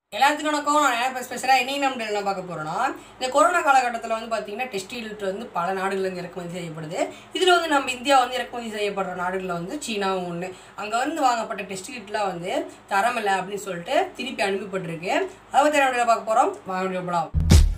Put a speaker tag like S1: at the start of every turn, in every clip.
S1: எல்லாத்துக்கும் வணக்கம் நான் என்ன ஸ்பெஷலாக இன்னைக்கு நம்ம என்ன பார்க்க போகிறோம்னா இந்த கொரோனா காலகட்டத்தில் வந்து பார்த்தீங்கன்னா டெஸ்ட் யூனிட் வந்து பல நாடுகள்லேருந்து இறக்குமதி செய்யப்படுது இதில் வந்து நம்ம இந்தியா வந்து இறக்குமதி செய்யப்படுற நாடுகளில் வந்து சீனாவும் ஒன்று அங்கே வந்து வாங்கப்பட்ட டெஸ்ட் கிட்லாம் வந்து தரமில்லை அப்படின்னு சொல்லிட்டு திருப்பி அனுப்பப்பட்டிருக்கு அதை பற்றி என்ன பார்க்க போகிறோம் வாங்க போகலாம்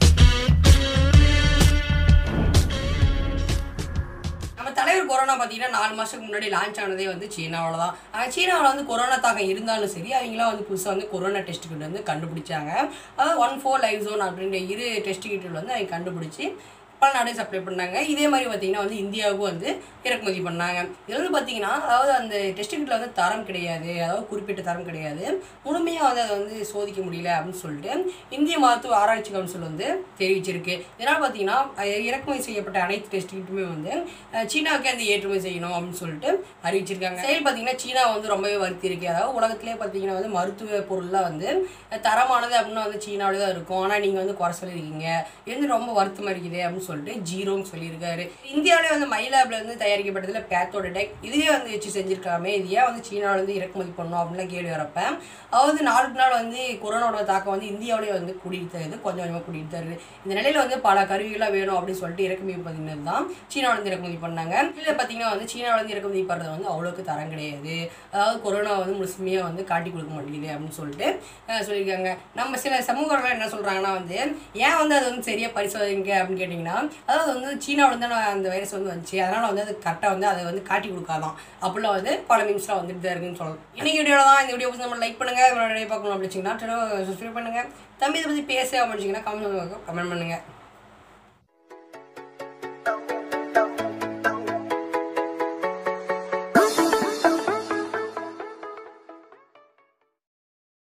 S1: நம்ம தலைவர் கொரோனா பார்த்தீங்கன்னா நாலு மாதத்துக்கு முன்னாடி லான்ச் ஆனதே வந்து சீனாவில் தான் ஆனால் சீனாவில் வந்து கொரோனா தாக்கம் இருந்தாலும் சரி அவங்களாம் வந்து புதுசாக வந்து கொரோனா டெஸ்ட் கிட் வந்து கண்டுபிடிச்சாங்க அதாவது ஒன் ஃபோர் லைவ் ஜோன் அப்படின்ற இரு டெஸ்ட் கிட்டில் வந்து அவங்க கண்டுபிடிச்சி பல நாடு சப்ளை பண்ணாங்க இதே மாதிரி பார்த்தீங்கன்னா வந்து இந்தியாவுக்கும் வந்து இறக்குமதி பண்ணாங்க இதில் வந்து பார்த்தீங்கன்னா அதாவது அந்த டெஸ்ட் கிட்டில் வந்து தரம் கிடையாது அதாவது குறிப்பிட்ட தரம் கிடையாது முழுமையாக வந்து அதை வந்து சோதிக்க முடியல அப்படின்னு சொல்லிட்டு இந்திய மருத்துவ ஆராய்ச்சி கவுன்சில் வந்து தெரிவிச்சிருக்கு இதனால் பார்த்தீங்கன்னா அஹ் இறக்குமதி செய்யப்பட்ட அனைத்து டெஸ்ட் கிட்டுமே வந்து அஹ் சீனாவுக்கே அந்த ஏற்றுமதி செய்யணும் அப்படின்னு சொல்லிட்டு அறிவிச்சிருக்காங்க செயல் பார்த்தீங்கன்னா சீனா வந்து ரொம்பவே வருத்தி இருக்கு அதாவது உலகத்திலே பார்த்தீங்கன்னா வந்து மருத்துவ பொருள்லாம் வந்து அஹ் தரமானது அப்படின்னா வந்து சீனாவில் தான் இருக்கும் ஆனால் நீங்கள் வந்து குறை சொல்லியிருக்கீங்க இது வந்து ரொம்ப வருத்தமாக இருக்குது அப்படின்னு சொல்லிட்டு ஜீரோன்னு சொல்லியிருக்காரு இந்தியாவிலே வந்து மயிலாப்ல வந்து தயாரிக்கப்பட்டதில் பேத்தோட டெக் இதுவே வந்து வச்சு செஞ்சிருக்காமே இது ஏன் வந்து சீனாவில் வந்து இறக்குமதி பண்ணணும் அப்படின்லாம் கேள்வி வரப்ப அதாவது நாளுக்கு நாள் வந்து கொரோனாவோட தாக்கம் வந்து இந்தியாவிலே வந்து கூட்டிகிட்டு தருது கொஞ்சம் கொஞ்சமாக கூட்டிகிட்டு தருது இந்த நிலையில் வந்து பல கருவிகளாக வேணும் அப்படின்னு சொல்லிட்டு இறக்குமதி பண்ணினது தான் சீனாவில் வந்து இறக்குமதி பண்ணாங்க இதில் பார்த்தீங்கன்னா வந்து சீனாவில் வந்து இறக்குமதி பண்ணுறது வந்து அவ்வளோக்கு தரம் கிடையாது அதாவது கொரோனா வந்து முழுமையாக வந்து காட்டி கொடுக்க மாட்டேங்குது அப்படின்னு சொல்லிட்டு அஹ், சொல்லியிருக்காங்க நம்ம சில சமூகங்கள் என்ன சொல்கிறாங்கன்னா வந்து ஏன் வந்து அது வந்து சரியாக பரிசோதிங்க அப்படின்னு கேட்டிங்கன்னா அதாவது வந்து சீனாவில் தான் அந்த வைரஸ் வந்து வந்துச்சு அதனால் வந்து அது கரெக்டாக வந்து அதை வந்து காட்டி கொடுக்காதான் அப்படிலாம் வந்து பல மீம்ஸ்லாம் வந்துட்டு தான் இருக்குன்னு சொல்லலாம் இன்னைக்கு வீடியோவில் தான் இந்த வீடியோ நம்ம லைக் பண்ணுங்கள் வீடியோ பார்க்கணும் அப்படிச்சிங்கன்னா சப்ஸ்கிரைப் பண்ணுங்கள் தம்பி இதை பற்றி பேச அப்படிச்சிங்கன்னா கமெண்ட் கமெண்ட் பண்ணுங்கள்